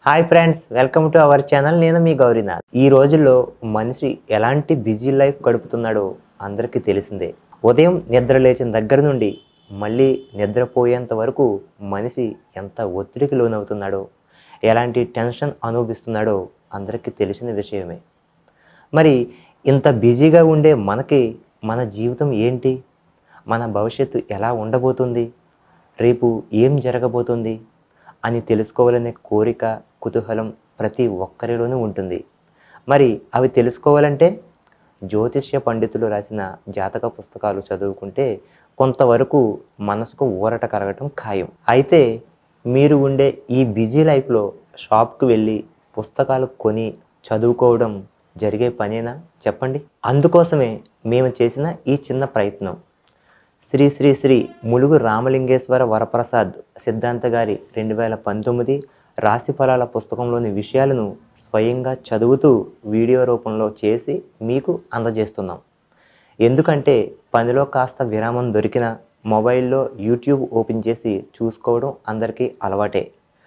hi friends welcome to our channel నేను మీ గౌరీనాథ్ ఈ రోజుల్లో మనిషి ఎలాంటి బిజీ లైఫ్ గడుపుతున్నాడో అందరికీ తెలిసిందే ఉదయం నిద్ర లేచిన దగ్గర నుండి మళ్ళీ నిద్రపోయేంత వరకు మనిషి ఎంత ఒత్తిడికి లోనవుతున్నాడో ఎలాంటి టెన్షన్ అనుభవిస్తున్నాడో అందరికీ తెలిసిన విషయమే మరి ఇంత బిజీగా ఉండే మనకి మన జీవితం ఏంటి మన భవిష్యత్తు ఎలా ఉండబోతుంది రేపు ఏం జరగబోతుంది అని తెలుసుకోవాలనే కోరిక కుతూహలం ప్రతి ఒక్కరిలోనూ ఉంటుంది మరి అవి తెలుసుకోవాలంటే జ్యోతిష్య పండితులు రాసిన జాతక పుస్తకాలు చదువుకుంటే కొంతవరకు మనసుకు ఊరట కలగటం ఖాయం అయితే మీరు ఉండే ఈ బిజీ లైఫ్లో షాప్కి వెళ్ళి పుస్తకాలు కొని చదువుకోవడం జరిగే పనేనా చెప్పండి అందుకోసమే మేము చేసిన ఈ చిన్న ప్రయత్నం శ్రీ శ్రీ శ్రీ ములుగు రామలింగేశ్వర వరప్రసాద్ సిద్ధాంత గారి రెండు వేల పంతొమ్మిది రాశి ఫలాల పుస్తకంలోని విషయాలను స్వయంగా చదువుతూ వీడియో రూపంలో చేసి మీకు అందజేస్తున్నాం ఎందుకంటే పనిలో కాస్త విరామం దొరికిన మొబైల్లో యూట్యూబ్ ఓపెన్ చేసి చూసుకోవడం అందరికీ అలవాటే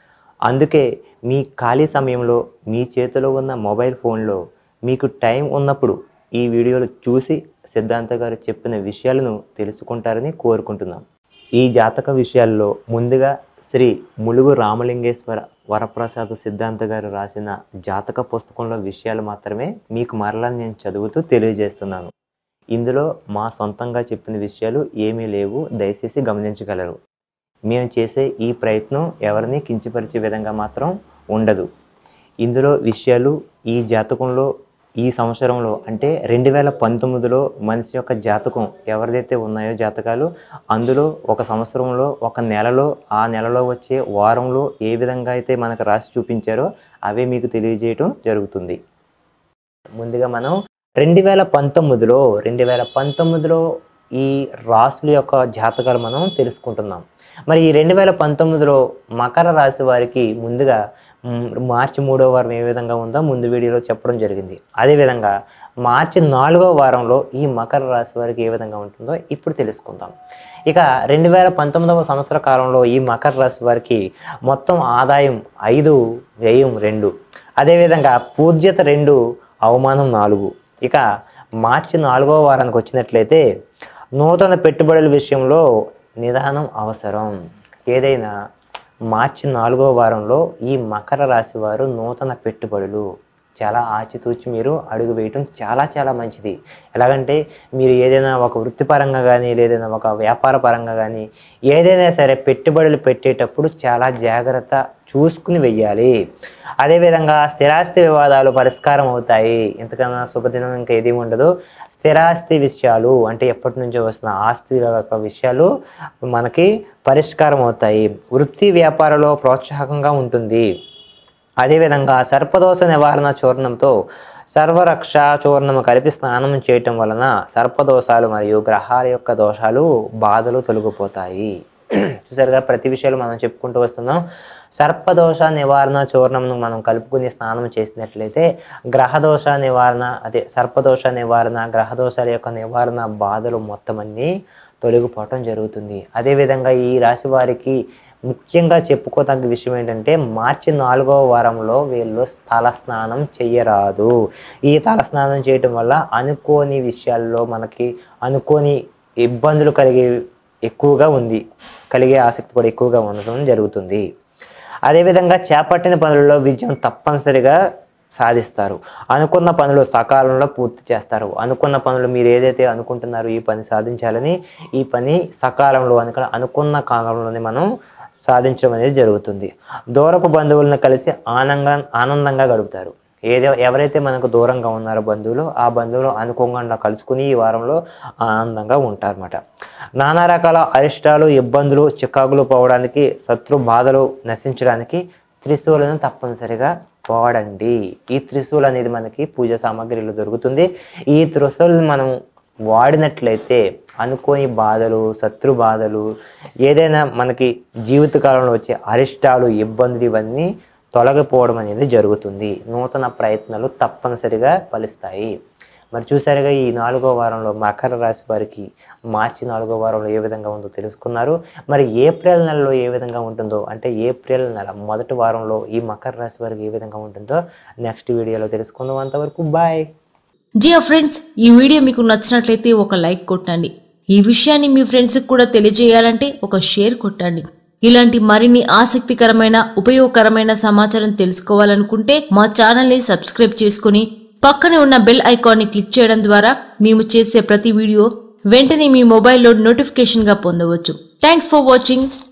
అందుకే మీ ఖాళీ సమయంలో మీ చేతిలో ఉన్న మొబైల్ ఫోన్లో మీకు టైం ఉన్నప్పుడు ఈ వీడియోలు చూసి సిద్ధాంత గారు చెప్పిన విషయాలను తెలుసుకుంటారని కోరుకుంటున్నాం ఈ జాతక విషయాల్లో ముందుగా శ్రీ ములుగు రామలింగేశ్వర వరప్రసాద్ సిద్ధాంత గారు రాసిన జాతక పుస్తకంలో విషయాలు మాత్రమే మీకు మరలా నేను చదువుతూ తెలియజేస్తున్నాను ఇందులో మా సొంతంగా చెప్పిన విషయాలు ఏమీ లేవు దయచేసి గమనించగలరు మేము చేసే ఈ ప్రయత్నం ఎవరిని కించపరిచే విధంగా మాత్రం ఉండదు ఇందులో విషయాలు ఈ జాతకంలో ఈ సంవత్సరంలో అంటే రెండు వేల పంతొమ్మిదిలో మనిషి యొక్క జాతకం ఎవరిదైతే ఉన్నాయో జాతకాలు అందులో ఒక సంవత్సరంలో ఒక నెలలో ఆ నెలలో వచ్చే వారంలో ఏ విధంగా అయితే మనకు రాసి చూపించారో అవే మీకు తెలియజేయటం జరుగుతుంది ముందుగా మనం రెండు వేల పంతొమ్మిదిలో రెండు వేల పంతొమ్మిదిలో ఈ రాసుల యొక్క జాతకాలు మనం తెలుసుకుంటున్నాం మరి ఈ రెండు వేల పంతొమ్మిదిలో మకర రాశి వారికి ముందుగా మ్, మార్చి మూడో వారం ఏ విధంగా ఉందో ముందు వీడియోలో చెప్పడం జరిగింది అదేవిధంగా మార్చి నాలుగో వారంలో ఈ మకర రాశి వారికి ఏ విధంగా ఉంటుందో ఇప్పుడు తెలుసుకుందాం ఇక రెండు వేల పంతొమ్మిదవ సంవత్సర కాలంలో ఈ మకర రాశి వారికి మొత్తం ఆదాయం ఐదు వ్యయం రెండు అదేవిధంగా పూజ్యత రెండు అవమానం నాలుగు ఇక మార్చి నాలుగో వారానికి వచ్చినట్లయితే నూతన పెట్టుబడుల విషయంలో నిదానం అవసరం ఏదైనా మార్చి నాలుగో వారంలో ఈ మకర రాశి వారు నూతన పెట్టుబడులు చాలా ఆచితూచి మీరు అడుగు వేయటం చాలా చాలా మంచిది ఎలాగంటే మీరు ఏదైనా ఒక వృత్తిపరంగా కానీ లేదైనా ఒక వ్యాపార పరంగా కానీ ఏదైనా సరే పెట్టుబడులు పెట్టేటప్పుడు చాలా జాగ్రత్త చూసుకుని వెయ్యాలి అదేవిధంగా స్థిరాస్తి వివాదాలు పరిష్కారం అవుతాయి ఇంతకన్నా శుభదినం ఇంకా ఏది ఉండదు స్థిరాస్తి విషయాలు అంటే ఎప్పటి నుంచో వస్తున్న ఆస్తి యొక్క విషయాలు మనకి పరిష్కారం అవుతాయి వృత్తి వ్యాపారంలో ప్రోత్సాహకంగా ఉంటుంది అదేవిధంగా సర్పదోష నివారణ చూర్ణంతో సర్వరక్ష చూర్ణము కలిపి స్నానం చేయటం వలన సర్పదోషాలు మరియు గ్రహాల యొక్క దోషాలు బాధలు తొలగిపోతాయి చూసారుగా ప్రతి విషయాలు మనం చెప్పుకుంటూ వస్తున్నాం సర్పదోష నివారణ చూర్ణంను మనం కలుపుకుని స్నానం చేసినట్లయితే గ్రహదోష నివారణ అదే సర్పదోష నివారణ గ్రహదోషాల యొక్క నివారణ బాధలు మొత్తం అన్నీ తొలగిపోవటం జరుగుతుంది అదేవిధంగా ఈ రాశి వారికి ముఖ్యంగా చెప్పుకోదగ్గ విషయం ఏంటంటే మార్చి నాలుగవ వారంలో వీళ్ళు తల స్నానం చెయ్యరాదు ఈ తల స్నానం చేయటం వల్ల అనుకోని విషయాల్లో మనకి అనుకోని ఇబ్బందులు కలిగే ఎక్కువగా ఉంది కలిగే ఆసక్తి కూడా ఎక్కువగా ఉండటం జరుగుతుంది అదేవిధంగా చేపట్టిన పనులలో విజయం తప్పనిసరిగా సాధిస్తారు అనుకున్న పనులు సకాలంలో పూర్తి చేస్తారు అనుకున్న పనులు మీరు ఏదైతే అనుకుంటున్నారో ఈ పని సాధించాలని ఈ పని సకాలంలో అనుక అనుకున్న కాలంలోనే మనం సాధించడం అనేది జరుగుతుంది దూరపు బంధువులను కలిసి ఆనందంగా ఆనందంగా గడుపుతారు ఏదో ఎవరైతే మనకు దూరంగా ఉన్నారో బంధువులు ఆ బంధువులు అనుకోకుండా కలుసుకుని ఈ వారంలో ఆనందంగా ఉంటారన్నమాట నానా రకాల అరిష్టాలు ఇబ్బందులు చికాకులు పోవడానికి శత్రు బాధలు నశించడానికి త్రిశూలను తప్పనిసరిగా వాడండి ఈ త్రిశూల్ అనేది మనకి పూజ సామాగ్రిలో దొరుకుతుంది ఈ త్రిశూల్ని మనం వాడినట్లయితే అనుకోని బాధలు శత్రు బాధలు ఏదైనా మనకి జీవితకాలంలో వచ్చే అరిష్టాలు ఇబ్బందులు ఇవన్నీ తొలగిపోవడం అనేది జరుగుతుంది నూతన ప్రయత్నాలు తప్పనిసరిగా ఫలిస్తాయి మరి చూసారుగా ఈ నాలుగో వారంలో మకర రాశి వారికి మార్చి నాలుగో వారంలో ఏ విధంగా ఉందో తెలుసుకున్నారు మరి ఏప్రిల్ నెలలో ఏ విధంగా ఉంటుందో అంటే ఏప్రిల్ నెల మొదటి వారంలో ఈ మకర రాశి వారికి ఏ విధంగా ఉంటుందో నెక్స్ట్ వీడియోలో తెలుసుకుందాం అంతవరకు బాయ్ జియో ఫ్రెండ్స్ ఈ వీడియో మీకు నచ్చినట్లయితే ఒక లైక్ కొట్టండి ఈ విషయాన్ని మీ ఫ్రెండ్స్కి కూడా తెలియజేయాలంటే ఒక షేర్ కొట్టండి ఇలాంటి మరిన్ని ఆసక్తికరమైన ఉపయోగకరమైన సమాచారం తెలుసుకోవాలనుకుంటే మా ఛానల్ని సబ్స్క్రైబ్ చేసుకుని పక్కనే ఉన్న బెల్ ఐకాన్ని క్లిక్ చేయడం ద్వారా మేము చేసే ప్రతి వీడియో వెంటనే మీ మొబైల్లో నోటిఫికేషన్గా పొందవచ్చు థ్యాంక్స్ ఫర్ వాచింగ్